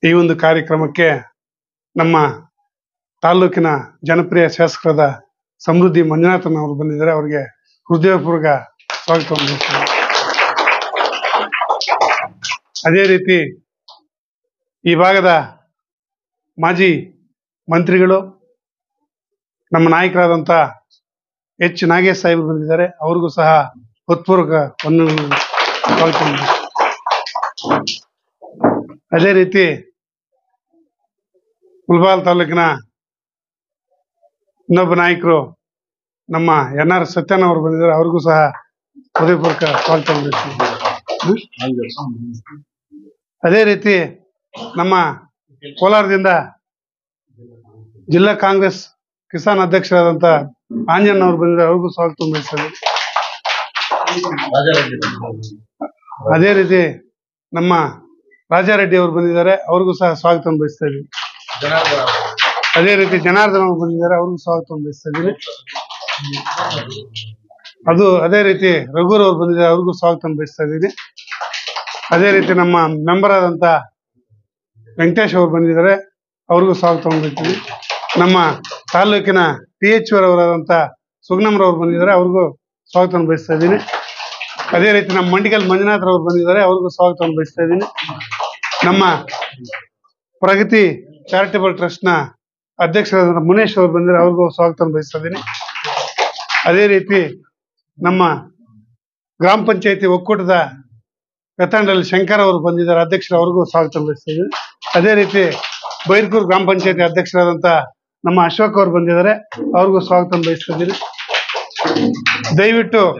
ಈ ಒಂದು ಕಾರ್ಯಕ್ರಮಕ್ಕೆ ನಮ್ಮ ತಾಲೂಕಿನ ಜನಪ್ರಿಯ ಶಾಸಕರಾದ ಸಮೃದ್ಧಿ ಮಂಜುನಾಥನ್ ಅವರು ಬಂದಿದ್ದಾರೆ ಅವರಿಗೆ ಹೃದಯಪೂರ್ವಕ ಸ್ವಾಗತವನ್ನು ಬಯಸ್ತೇನೆ. ಅದೇ ರೀತಿ ಈ ಭಾಗದ ಮಾಜಿ ಮಂತ್ರಿಗಳು ನಮ್ಮ ನಾಯಕರಾದಂತ ಎಚ್ ನಾಗೇಶ್ ಸಾಹೇಬರು ಬಂದಿದ್ದಾರೆ ಅವ್ರಿಗೂ ಸಹ ಹೃತ್ಪೂರ್ವಕ ವಂದನೆಗಳನ್ನು ಸ್ವಾಗತವನ್ನು ಬಯಸ್ತೇನೆ. ಅದೇ ರೀತಿ ಮುಲ್ಬಾಲ್ ತಾಲೂಕಿನ ಇನ್ನೊಬ್ಬ ನಾಯಕರು ನಮ್ಮ ಎನ್ ಆರ್ ಸತ್ಯನ್ ಅವರು ಬಂದಿದ್ದಾರೆ ಅವ್ರಿಗೂ ಸಹ ಹೃದಯಪೂರ್ವಕ ಸ್ವಾಗತ ಅದೇ ರೀತಿ ನಮ್ಮ ಕೋಲಾರದಿಂದ ಜಿಲ್ಲಾ ಕಾಂಗ್ರೆಸ್ ಕಿಸಾನ್ ಅಧ್ಯಕ್ಷರಾದಂತ ಆಂಜನ್ ಅವರು ಬಂದಿದ್ದಾರೆ ಅವ್ರಿಗೂ ಸ್ವಾಗತ ಬಯಸ್ತೇನೆ ಅದೇ ರೀತಿ ನಮ್ಮ ರಾಜಾರೆಡ್ಡಿ ಅವರು ಬಂದಿದ್ದಾರೆ ಅವ್ರಿಗೂ ಸಹ ಸ್ವಾಗತ ಬಯಸ್ತಾ ಇದ್ದೀವಿ ಅದೇ ರೀತಿ ಜನಾರ್ದನ್ ಅವರು ಬಂದಿದ್ದಾರೆ ಅವ್ರಿಗೂ ಸ್ವಾಗತ ಬಯಸ್ತಾ ಇದ್ದೀನಿ ಅದು ಅದೇ ರೀತಿ ರಘುರ್ ಅವರು ಬಂದಿದ್ದಾರೆ ಅವ್ರಿಗೂ ಸ್ವಾಗತ ಬಯಸ್ತಾ ಇದ್ದೀನಿ ಅದೇ ರೀತಿ ನಮ್ಮ ಮೆಂಬರ್ ಆದಂತ ವೆಂಕಟೇಶ್ ಅವರು ಬಂದಿದ್ದಾರೆ ಅವ್ರಿಗೂ ಸ್ವಾಗತ ಬಯಸ್ತೀವಿ ನಮ್ಮ ತಾಲೂಕಿನ ಟಿ ಎಚ್ ಅವರಾದಂತ ಸುಗ್ನಮ್ರವ್ರು ಬಂದಿದ್ದಾರೆ ಅವ್ರಿಗೂ ಸ್ವಾಗತ ಬಯಸ್ತಾ ಇದ್ದೀನಿ ಅದೇ ರೀತಿ ನಮ್ಮ ಮಂಡಿಕಲ್ ಮಂಜುನಾಥ್ ಅವರು ಬಂದಿದ್ದಾರೆ ಅವ್ರಿಗೂ ಸ್ವಾಗತವನ್ನು ಬಯಸ್ತಾ ಇದ್ದೀನಿ ನಮ್ಮ ಪ್ರಗತಿ ಚಾರಿಟಬಲ್ ಟ್ರಸ್ಟ್ ನ ಅಧ್ಯಕ್ಷರಾದ ಮುನೇಶ್ ಅವರು ಬಂದಿದ್ದಾರೆ ಅವ್ರಿಗೂ ಸ್ವಾಗತವನ್ನು ಬಯಸ್ತಾ ಇದ್ದೀನಿ ಅದೇ ರೀತಿ ನಮ್ಮ ಗ್ರಾಮ ಪಂಚಾಯತಿ ಒಕ್ಕೂಟದ ಕತ್ತಂಡಲ್ಲಿ ಶಂಕರ್ ಅವರು ಬಂದಿದ್ದಾರೆ ಅಧ್ಯಕ್ಷರು ಅವ್ರಿಗೂ ಸ್ವಾಗತ ಬಯಸ್ತಾ ಇದ್ದೀನಿ ಅದೇ ರೀತಿ ಬೈರ್ಕೂರು ಗ್ರಾಮ ಪಂಚಾಯತಿ ಅಧ್ಯಕ್ಷರಾದಂತ ನಮ್ಮ ಅಶೋಕ್ ಅವರು ಬಂದಿದ್ದಾರೆ ಅವ್ರಿಗೂ ಸ್ವಾಗತ ಬಯಸ್ತಾ ಇದ್ದೀನಿ ದಯವಿಟ್ಟು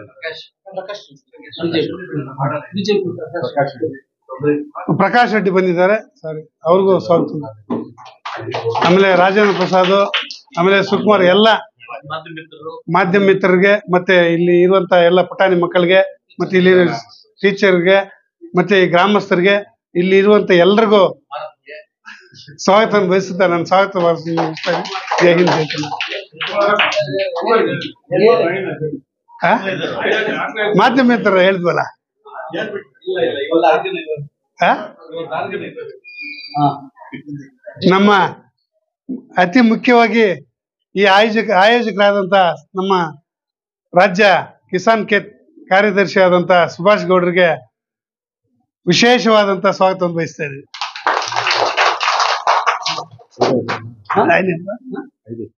ಪ್ರಕಾಶ್ ರೆಡ್ಡಿ ಬಂದಿದ್ದಾರೆ ಸಾರಿ ಅವ್ರಿಗೂ ಸ್ವಾಗತ ಆಮೇಲೆ ರಾಜೇಂದ್ರ ಪ್ರಸಾದ್ ಆಮೇಲೆ ಸುಕುಮಾರ್ ಎಲ್ಲ ಮಾಧ್ಯಮ ಮಿತ್ರರಿಗೆ ಮತ್ತೆ ಇಲ್ಲಿ ಇರುವಂತ ಎಲ್ಲ ಪುಟಾಣಿ ಮಕ್ಕಳಿಗೆ ಮತ್ತೆ ಇಲ್ಲಿ ಟೀಚರ್ಗೆ ಮತ್ತೆ ಈ ಗ್ರಾಮಸ್ಥರಿಗೆ ಇಲ್ಲಿ ಇರುವಂತ ಎಲ್ರಿಗೂ ಸ್ವಾಗತ ಬಯಸುತ್ತಾ ನಾನು ಸ್ವಾಗತ ಭಾಷಣ ಜೈ ಹಿಂದ್ ಜೈ ಕನ್ನಡ. ಆ? ಮಾಧ್ಯಮ ಮಿತ್ರ ಹೇಳಿದ್ವಲ್ಲ ಆ? ನಮ್ಮ ಅತಿ ಮುಖ್ಯವಾಗಿ ಈ ಆಯೋಜಕ ಆಯೋಜಕರಾದಂತ ನಮ್ಮ ರಾಜ್ಯ ಕಿಸಾನ್ ಕೆ ಕಾರ್ಯದರ್ಶಿ ಆದಂತ ಸುಭಾಷ್ ಗೌಡ್ರಿಗೆ ವಿಶೇಷವಾದಂತ ಸ್ವಾಗತವನ್ನು ಬಯಸ್ತಾ ಇದ್ದೀವಿ